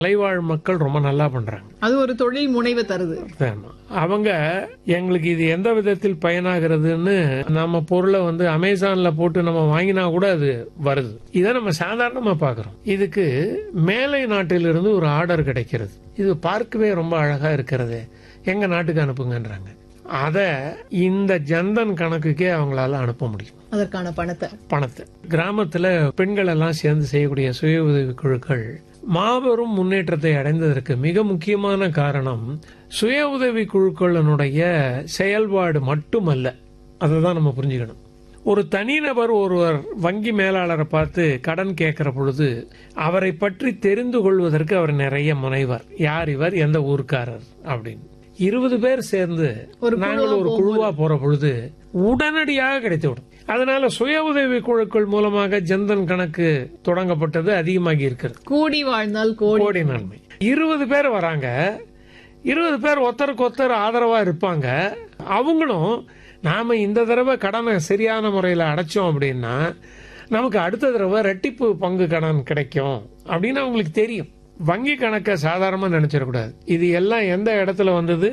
மலைவாழ் மக்கள் ரொம்ப நல்லா பண்றாங்க அது ஒரு தொழில் முனைவு தருது ஆமா. அவங்க எங்களுக்கு இது எந்த விதத்தில் பயனாகிறதுன்னு நம்ம பொருளை வந்து அமேசான்ல போட்டு நம்ம வாங்கினா கூட அது வருது இதை நம்ம சாதாரணமா பாக்குறோம் இதுக்கு மேலை நாட்டிலிருந்து ஒரு ஆர்டர் கிடைக்கிறது இது பார்க்கவே ரொம்ப அழகா இருக்கிறது எங்க நாட்டுக்கு அனுப்புங்கன்றாங்க அத இந்த ஜன்தன் கணக்குக்கே அவங்களால அனுப்ப முடியும் அதற்கான பணத்தை பணத்தை கிராமத்துல பெண்கள் எல்லாம் சேர்ந்து செய்யக்கூடிய சுய உதவி குழுக்கள் மாபெரும் முன்னேற்றத்தை அடைந்ததற்கு மிக முக்கியமான காரணம் சுய உதவி குழுக்களினுடைய செயல்பாடு மட்டுமல்ல அதை தான் நம்ம புரிஞ்சுக்கணும் ஒரு தனிநபர் ஒருவர் வங்கி மேலாளரை பார்த்து கடன் கேட்கிற பொழுது அவரை பற்றி தெரிந்து கொள்வதற்கு அவர் நிறைய முனைவர் யார் இவர் எந்த ஊர்க்காரர் அப்படின்னு இருபது பேர் சேர்ந்து ஒரு நாங்கள் ஒரு குழுவா போற பொழுது உடனடியாக கிடைத்துவிடும் அதனால சுய உதவி குழுக்கள் மூலமாக ஜன்தன் கணக்கு தொடங்கப்பட்டது அதிகமாகி இருக்கிறது கூடி வாழ்ந்தால் கோடி கோடி நன்மை இருபது பேர் வராங்க இருபது பேர் ஒருத்தருக்கு ஒருத்தர் ஆதரவா இருப்பாங்க அவங்களும் நாம இந்த தடவை கடனை சரியான முறையில் அடைச்சோம் அப்படின்னா நமக்கு அடுத்த தடவை ரெட்டிப்பு பங்கு கடன் கிடைக்கும் அப்படின்னு அவங்களுக்கு தெரியும் வங்கி கணக்கை சாதாரணமா நினைச்சிடக்கூடாது இது எல்லாம் எந்த இடத்துல வந்தது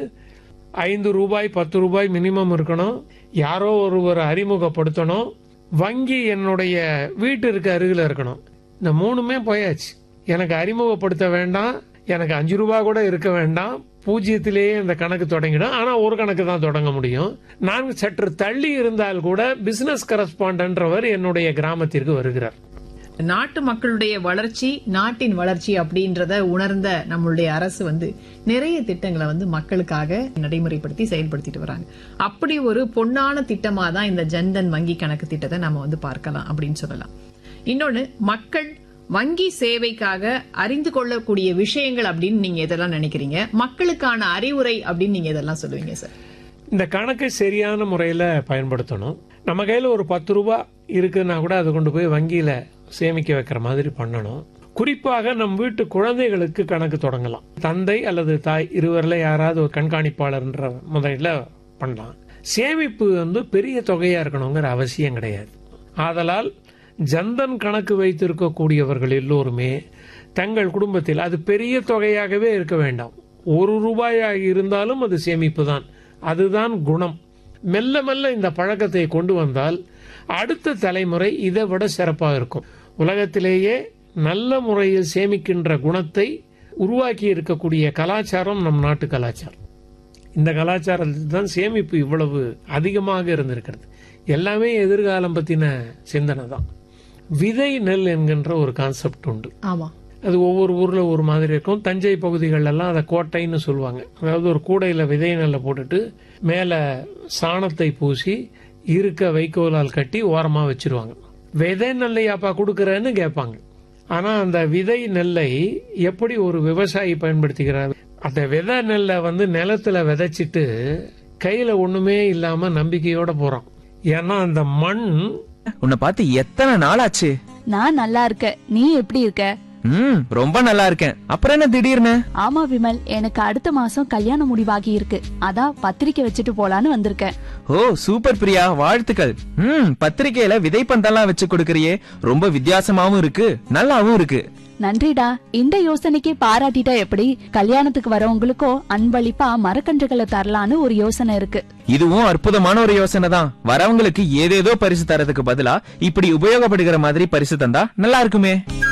ஐந்து ரூபாய் பத்து ரூபாய் மினிமம் இருக்கணும் யாரோ ஒருவர் அறிமுகப்படுத்தணும் வங்கி என்னுடைய வீட்டிற்கு அருகில் இருக்கணும் இந்த மூணுமே போயாச்சு எனக்கு அறிமுகப்படுத்த வேண்டாம் எனக்கு அஞ்சு ரூபாய் கூட இருக்க வேண்டாம் பூஜ்ஜியத்திலேயே இந்த கணக்கு தொடங்கிடும் ஆனா ஒரு கணக்கு தான் தொடங்க முடியும் நான் சற்று தள்ளி இருந்தால் கூட பிசினஸ் கரஸ்பாண்டன்றவர் என்னுடைய கிராமத்திற்கு வருகிறார் நாட்டு மக்களுடைய வளர்ச்சி நாட்டின் வளர்ச்சி அப்படின்றத உணர்ந்த நம்மளுடைய அரசு வந்து நிறைய திட்டங்களை வந்து மக்களுக்காக நடைமுறைப்படுத்தி செயல்படுத்திட்டு வராங்க அப்படி ஒரு பொன்னான திட்டமா தான் இந்த ஜன்தன் வங்கி கணக்கு திட்டத்தை நம்ம வந்து பார்க்கலாம் அப்படின்னு சொல்லலாம் இன்னொன்னு மக்கள் வங்கி சேவைக்காக அறிந்து கொள்ளக்கூடிய விஷயங்கள் அப்படின்னு நீங்க எதெல்லாம் நினைக்கிறீங்க மக்களுக்கான அறிவுரை அப்படின்னு நீங்க எதெல்லாம் சொல்லுவீங்க சார் இந்த கணக்கை சரியான முறையில் பயன்படுத்தணும் நம்ம கையில் ஒரு பத்து ரூபாய் இருக்குன்னா கூட அதை கொண்டு போய் வங்கியில் சேமிக்க வைக்கிற மாதிரி பண்ணணும் குறிப்பாக நம் வீட்டு குழந்தைகளுக்கு கணக்கு தொடங்கலாம் தந்தை அல்லது தாய் இருவரில் யாராவது ஒரு கண்காணிப்பாளர்ன்ற முறையில் பண்ணலாம் சேமிப்பு வந்து பெரிய தொகையா இருக்கணுங்கிற அவசியம் கிடையாது ஆதலால் ஜன்தன் கணக்கு வைத்திருக்கக்கூடியவர்கள் எல்லோருமே தங்கள் குடும்பத்தில் அது பெரிய தொகையாகவே இருக்க வேண்டாம் ஒரு ரூபாயாக இருந்தாலும் அது சேமிப்பு தான் அதுதான் குணம் மெல்ல மெல்ல இந்த பழக்கத்தை கொண்டு வந்தால் அடுத்த தலைமுறை இதை விட சிறப்பாக இருக்கும் உலகத்திலேயே நல்ல முறையில் சேமிக்கின்ற குணத்தை உருவாக்கி இருக்கக்கூடிய கலாச்சாரம் நம் நாட்டு கலாச்சாரம் இந்த கலாச்சாரத்தில் தான் சேமிப்பு இவ்வளவு அதிகமாக இருந்திருக்கிறது எல்லாமே எதிர்காலம் பத்தின சிந்தனை தான் விதை நெல் என்கின்ற ஒரு கான்செப்ட் உண்டு ஆமா அது ஒவ்வொரு ஊர்ல ஒரு மாதிரி இருக்கும் தஞ்சை பகுதிகள் எல்லாம் அதை கோட்டைன்னு சொல்லுவாங்க அதாவது ஒரு கூடையில விதை நெல்லை போட்டுட்டு மேல சாணத்தை பூசி இருக்க வைக்கோலால் கட்டி ஓரமா வச்சிருவாங்க விதை நெல்லையாப்பா கொடுக்கறேன்னு கேட்பாங்க ஆனா அந்த விதை நெல்லை எப்படி ஒரு விவசாயி பயன்படுத்திக்கிறார் அந்த விதை நெல்லை வந்து நிலத்துல விதைச்சிட்டு கையில ஒண்ணுமே இல்லாம நம்பிக்கையோட போறான் ஏன்னா அந்த மண் உன்னை பார்த்து எத்தனை நாள் ஆச்சு நான் நல்லா இருக்கேன் நீ எப்படி இருக்க ம் ரொம்ப நல்லா இருக்கேன் அப்புறம் என்ன திடீர்னு ஆமா விமல் எனக்கு அடுத்த மாசம் கல்யாணம் முடிவாகி இருக்கு அதான் பத்திரிக்கை வச்சுட்டு போலான்னு வந்திருக்கேன் ஓ சூப்பர் பிரியா வாழ்த்துக்கள் ம் பத்திரிக்கையில விதைப்பந்தெல்லாம் வச்சு கொடுக்கறியே ரொம்ப வித்தியாசமாவும் இருக்கு நல்லாவும் இருக்கு நன்றிடா இந்த யோசனைக்கு பாராட்டிட்டா எப்படி கல்யாணத்துக்கு வரவங்களுக்கோ அன்பளிப்பா மரக்கன்றுகளை தரலான்னு ஒரு யோசனை இருக்கு இதுவும் அற்புதமான ஒரு யோசனை தான் வரவங்களுக்கு ஏதேதோ பரிசு தரதுக்கு பதிலா இப்படி உபயோகப்படுகிற மாதிரி பரிசு தந்தா நல்லா இருக்குமே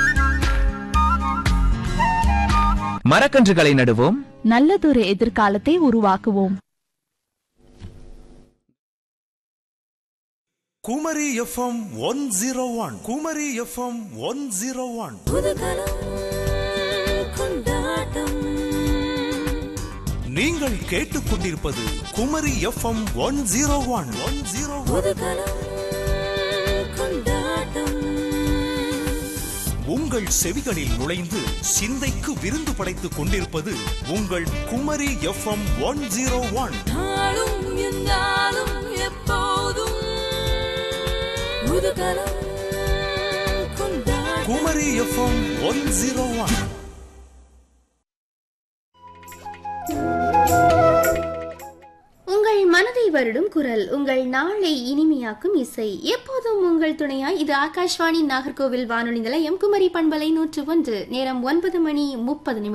மரக்கன்றுகளை நடுவோம் நல்லதொரு எதிர்காலத்தை உருவாக்குவோம் Kumari FM one zero one Kumari FM one zero one நீங்கள் கேட்டுக்கொண்டிருப்பது Kumari FM one zero one one zero உங்கள் செவிகளில் நுழைந்து சிந்தைக்கு விருந்து படைத்துக் கொண்டிருப்பது உங்கள் Kumari FM one zero one Kumari FM one zero one உங்கள் மனதை வருடும் குரல் உங்கள் நாளை இனிமையாக்கும் இசை எப்போதும் உங்கள் துணையாய் இது ஆகாஷ்வாணி நாகர்கோவில் வானொலி நிலையம் குமரி பண்பலை நூற்று ஒன்று நேரம் ஒன்பது மணி முப்பது நிமிடம்